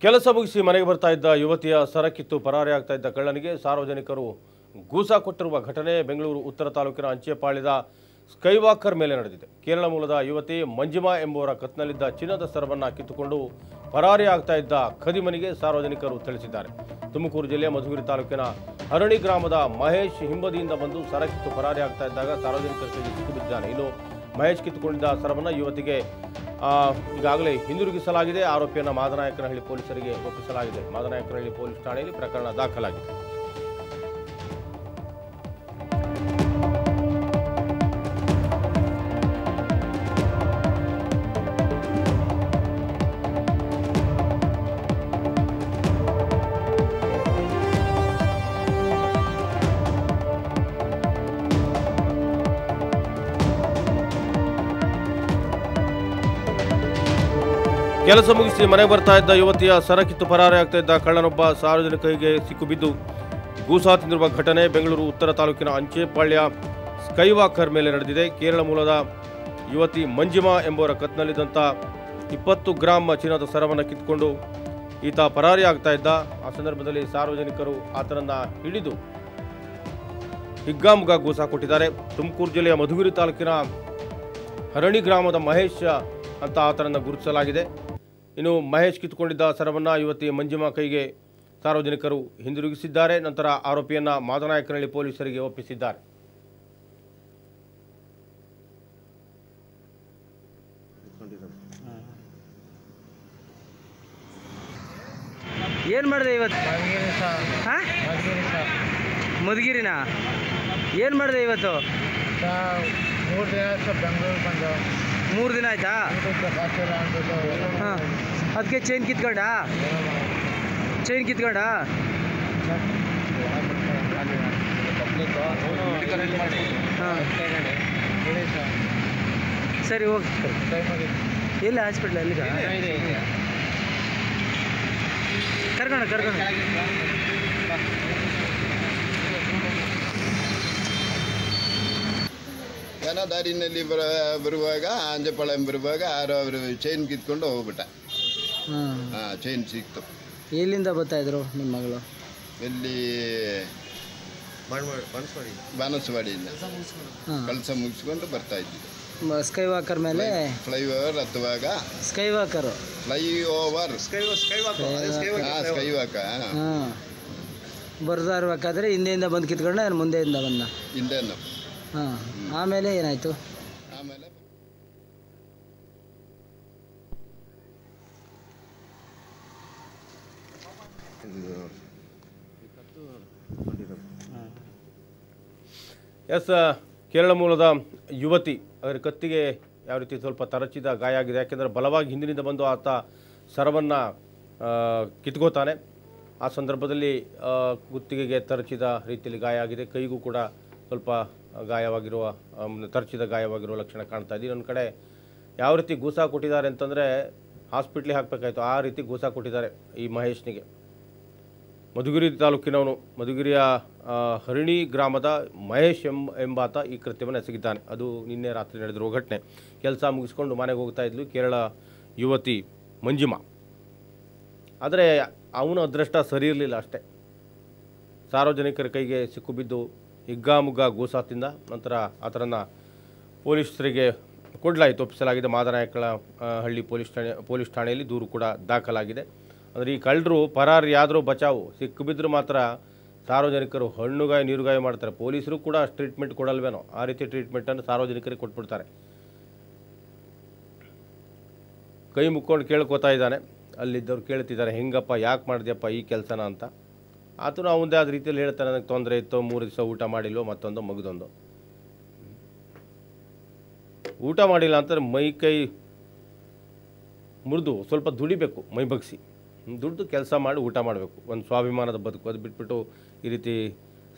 ಕೆಲಸ ಮುಗಿಸಿ ಮನೆಗೆ ಬರ್ತಾ ಇದ್ದ ಯುವತಿಯ ಸರಕಿತ್ತು ಪರಾರಿ ಆಗ್ತಾ ಇದ್ದ ಕಳ್ಳನಿಗೆ ಸಾರ್ವಜನಿಕರು ಗೂಸಾ ಕೊಟ್ಟಿರುವ ಘಟನೆ ಬೆಂಗಳೂರು ಉತ್ತರ ತಾಲೂಕಿನ ಅಂಚೆಪಾಳ್ಯದ ಸ್ಕೈವಾಕರ್ ಮೇಲೆ ನಡೆದಿದೆ ಕೇರಳ ಮೂಲದ ಯುವತಿ ಮಂಜಿಮಾ ಎಂಬುವರ ಕತ್ನಲ್ಲಿದ್ದ ಚಿನ್ನದ ಸರವನ್ನು ಕಿತ್ತುಕೊಂಡು ಪರಾರಿ ಆಗ್ತಾ ಇದ್ದ ಖದಿಮನಿಗೆ ಸಾರ್ವಜನಿಕರು ತಿಳಿಸಿದ್ದಾರೆ ತುಮಕೂರು ಜಿಲ್ಲೆಯ ಮಧುಗಿರಿ ತಾಲೂಕಿನ ಹರಣಿ ಗ್ರಾಮದ ಮಹೇಶ್ ಹಿಂಬದಿಯಿಂದ ಬಂದು ಸರ ಕಿತ್ತು ಪರಾರಿ ಆಗ್ತಾ ಇದ್ದಾಗ ಸಾರ್ವಜನಿಕರ ಕೈಗೆ ಸಿಕ್ಕಿಬಿದ್ದಿದ್ದಾನೆ ಇನ್ನು ಮಹೇಶ್ ಕಿತ್ತುಕೊಂಡಿದ್ದ ಸರವನ್ನು ಯುವತಿಗೆ ಆ, ಈಗಾಗಲೇ ಹಿಂದಿರುಗಿಸಲಾಗಿದೆ ಆರೋಪಿಯನ್ನು ಮಾದನಾಯಕನಹಳ್ಳಿ ಪೊಲೀಸರಿಗೆ ಒಪ್ಪಿಸಲಾಗಿದೆ ಮಾದನಾಯಕನಹಳ್ಳಿ ಪೊಲೀಸ್ ಠಾಣೆಯಲ್ಲಿ ಪ್ರಕರಣ ದಾಖಲಾಗಿದೆ ಕೆಲಸ ಮುಗಿಸಿ ಮನೆಗೆ ಬರ್ತಾ ಇದ್ದ ಯುವತಿಯ ಸರಕಿತ್ತು ಪರಾರಿ ಆಗ್ತಾ ಇದ್ದ ಕಳ್ಳನೊಬ್ಬ ಸಾರ್ವಜನಿಕರಿಗೆ ಸಿಕ್ಕು ಗೂಸಾ ತಿಂದಿರುವ ಘಟನೆ ಬೆಂಗಳೂರು ಉತ್ತರ ತಾಲೂಕಿನ ಅಂಚೆಪಾಳ್ಯ ಸ್ಕೈವಾಕರ್ ಮೇಲೆ ನಡೆದಿದೆ ಕೇರಳ ಮೂಲದ ಯುವತಿ ಮಂಜಿಮಾ ಎಂಬುವರ ಕತ್ನಲ್ಲಿದ್ದಂಥ ಇಪ್ಪತ್ತು ಗ್ರಾಂ ಚಿನ್ನದ ಸರವನ್ನು ಕಿತ್ಕೊಂಡು ಈತ ಪರಾರಿ ಆಗ್ತಾ ಇದ್ದ ಆ ಸಂದರ್ಭದಲ್ಲಿ ಸಾರ್ವಜನಿಕರು ಆತನನ್ನ ಹಿಡಿದು ಹಿಗ್ಗಾಮುಗ್ಗಾ ಗೂಸಾ ಕೊಟ್ಟಿದ್ದಾರೆ ತುಮಕೂರು ಜಿಲ್ಲೆಯ ಮಧುಗಿರಿ ತಾಲೂಕಿನ ಹರಣಿ ಗ್ರಾಮದ ಮಹೇಶ್ ಅಂತ ಆತನನ್ನು ಗುರುತಿಸಲಾಗಿದೆ ಇನ್ನು ಮಹೇಶ್ ಕಿತ್ತುಕೊಂಡಿದ್ದ ಸರವನ್ನು ಯುವತಿ ಮಂಜುಮಾ ಕೈಗೆ ಸಾರ್ವಜನಿಕರು ಹಿಂದಿರುಗಿಸಿದ್ದಾರೆ ನಂತರ ಆರೋಪಿಯನ್ನ ಮಾದನಾಯಕನಹಳ್ಳಿ ಪೊಲೀಸರಿಗೆ ಒಪ್ಪಿಸಿದ್ದಾರೆ ಏನು ಮಾಡಿದೆ ಇವತ್ತು ಹಾಂ ಮಧುಗಿರಿನ ಏನು ಮಾಡಿದೆ ಇವತ್ತು ಮೂರು ದಿನ ಆಯ್ತು ಬೆಂಗಳೂರು ಬಂದು ಮೂರು ದಿನ ಆಯ್ತಾ ಊಟಕ್ಕೆ ಕಾಸಿಲ್ಲ ಅಂದ್ಬಿಟ್ಟು ಹಾಂ ಅದಕ್ಕೆ ಚೈನ್ ಕಿತ್ಕೊಂಡ ಚೈನ್ ಕಿತ್ಕೊಂಡ ಹಾಂ ಸರಿ ಹೋಗಿ ಎಲ್ಲಿ ಹಾಸ್ಪಿಟ್ಲ್ ಎಲ್ಲಿಗ ಕರ್ಕೊಂಡು ಕರ್ಕೊಂಡು ಏನೋ ದಾರಿನಲ್ಲಿ ಬರ ಬರುವಾಗ ಅಂಜಪಾಳ್ಯಂ ಬರುವಾಗ ಯಾರೋ ಅವರು ಚೈನ್ ಕಿತ್ಕೊಂಡು ಹೋಗ್ಬಿಟ್ಟ ಹಾಂ ಹಾಂ ಚೈನ್ ಸಿಕ್ತು ಎಲ್ಲಿಂದ ಬರ್ತಾ ಇದ್ರು ನಿಮ್ಮ ಮಗಳು ಎಲ್ಲಿ ಬಾನಸವಾಡಿಯಿಂದ ಹಾಂ ಕೆಲಸ ಮುಗಿಸ್ಕೊಂಡು ಬರ್ತಾ ಇದ್ವಿ ಸ್ಕೈ ವಾಕರ್ ಮೇಲೆ ಫ್ಲೈಓವರ್ ಹತ್ತುವಾಗ ಸ್ಕೈ ವಾಕರು ಫ್ಲೈ ಓವರ್ ಹಾಂ ಸ್ಕೈವಾಕ ಹಾಂ ಬರ್ತಾ ಇರ್ಬೇಕಾದ್ರೆ ಹಿಂದೆಯಿಂದ ಬಂದು ಕಿತ್ಕೊಂಡ ನಾನು ಮುಂದೆಯಿಂದ ಬಂದ ಹಿಂದೇನು ಹಾಂ ಆಮೇಲೆ ಏನಾಯಿತು ಆಮೇಲೆ ಎಸ್ ಕೇರಳ ಮೂಲದ ಯುವತಿ ಅದರ ಕತ್ತಿಗೆ ಯಾವ ರೀತಿ ಸ್ವಲ್ಪ ತರಚಿದ ಗಾಯ ಆಗಿದೆ ಯಾಕೆಂದರೆ ಬಲವಾಗಿ ಹಿಂದಿನಿಂದ ಬಂದು ಆತ ಸರವನ್ನು ಕಿತ್ಕೋತಾನೆ ಆ ಸಂದರ್ಭದಲ್ಲಿ ಆ, ಕುತ್ತಿಗೆಗೆ ತರಚಿದ ರೀತಿಯಲ್ಲಿ ಗಾಯ ಆಗಿದೆ ಕೈಗೂ ಕೂಡ ಸ್ವಲ್ಪ ಗಾಯವಾಗಿರುವ ಆಮ್, ತರಚಿದ ಗಾಯವಾಗಿರುವ ಲಕ್ಷಣ ಕಾಣ್ತಾ ಇದೆ ಇನ್ನೊಂದು ಕಡೆ ಯಾವ ರೀತಿ ಗೂಸಾ ಕೊಟ್ಟಿದ್ದಾರೆ ಅಂತಂದರೆ ಹಾಸ್ಪಿಟ್ಲಿಗೆ ಹಾಕಬೇಕಾಯ್ತು ಆ ರೀತಿ ಗೂಸಾ ಕೊಟ್ಟಿದ್ದಾರೆ ಈ ಮಹೇಶ್ನಿಗೆ ಮಧುಗಿರಿ ತಾಲೂಕಿನವನು ಮಧುಗಿರಿಯ ಆ, ಹರಿಣಿ ಗ್ರಾಮದ ಮಹೇಶ್ ಎಂಬ ಎಂಬಾತ ಈ ಕೃತ್ಯವನ್ನು ಎಸಗಿದ್ದಾನೆ ಅದು ನಿನ್ನೆ ರಾತ್ರಿ ನಡೆದಿರುವ ಘಟನೆ ಕೆಲಸ ಮುಗಿಸ್ಕೊಂಡು ಮನೆಗೆ ಹೋಗ್ತಾ ಇದ್ಲು ಕೇರಳ ಯುವತಿ ಮಂಜಿಮಾ ಆದರೆ ಅವನ ಅದೃಷ್ಟ ಸರಿ ಇರಲಿಲ್ಲ ಅಷ್ಟೇ ಸಾರ್ವಜನಿಕರ ಕೈಗೆ ಸಿಕ್ಕು ಬಿದ್ದು ಹಿಗ್ಗಾಮುಗ್ಗಾ ಗೋಸಾತಿಂದ ನಂತರ ಆತನನ್ನು ಪೊಲೀಸರಿಗೆ ಕೊಡಲಾಯಿತು ಒಪ್ಪಿಸಲಾಗಿದೆ ಮಾದನಾಯಕಳ ಆ, ಹಳ್ಳಿ ಪೊಲೀಸ್ ಠಾಣೆ ಪೊಲೀಸ್ ಠಾಣೆಯಲ್ಲಿ ದೂರು ಕೂಡ ದಾಖಲಾಗಿದೆ ಅಂದರೆ ಈ ಕಳ್ಳರು ಪರಾರಿಯಾದರೂ ಬಚಾವು ಸಿಕ್ಕು ಬಿದ್ದರೂ ಮಾತ್ರ ಸಾರ್ವಜನಿಕರು ಹಣ್ಣುಗಾಯ ನೀರುಗಾಯ ಮಾಡ್ತಾರೆ ಪೊಲೀಸರು ಕೂಡ ಅಷ್ಟು ಟ್ರೀಟ್ಮೆಂಟ್ ಕೊಡಲ್ವೇನೋ ಆ ರೀತಿ ಟ್ರೀಟ್ಮೆಂಟನ್ನು ಸಾರ್ವಜನಿಕರಿಗೆ ಕೊಟ್ಬಿಡ್ತಾರೆ ಕೈ ಮುಕ್ಕೊಂಡು ಕೇಳ್ಕೊತಾ ಇದ್ದಾನೆ ಅಲ್ಲಿದ್ದವ್ರು ಕೇಳ್ತಿದ್ದಾರೆ ಹೆಂಗಪ್ಪ ಯಾಕೆ ಮಾಡಿದ್ಯಪ್ಪ ಈ ಕೆಲಸನ ಅಂತ ಆತನು ಅವಂದೇ ಆದ ರೀತಿಯಲ್ಲಿ ಹೇಳ್ತಾನೆ ನನಗೆ ತೊಂದರೆ ಇತ್ತು ಮೂರು ದಿವಸ ಊಟ ಮಾಡಿಲ್ವೋ ಮತ್ತೊಂದು ಮಗದೊಂದು ಊಟ ಮಾಡಿಲ್ಲ ಅಂತಂದ್ರೆ ಮೈ ಕೈ ಮುರಿದು ಸ್ವಲ್ಪ ದುಡಿಬೇಕು ಮೈ ಬಗ್ಸಿ ದುಡ್ದು ಕೆಲಸ ಮಾಡಿ ಊಟ ಮಾಡಬೇಕು ಒಂದು ಸ್ವಾಭಿಮಾನದ ಬದುಕು ಅದು ಬಿಟ್ಬಿಟ್ಟು ಈ ರೀತಿ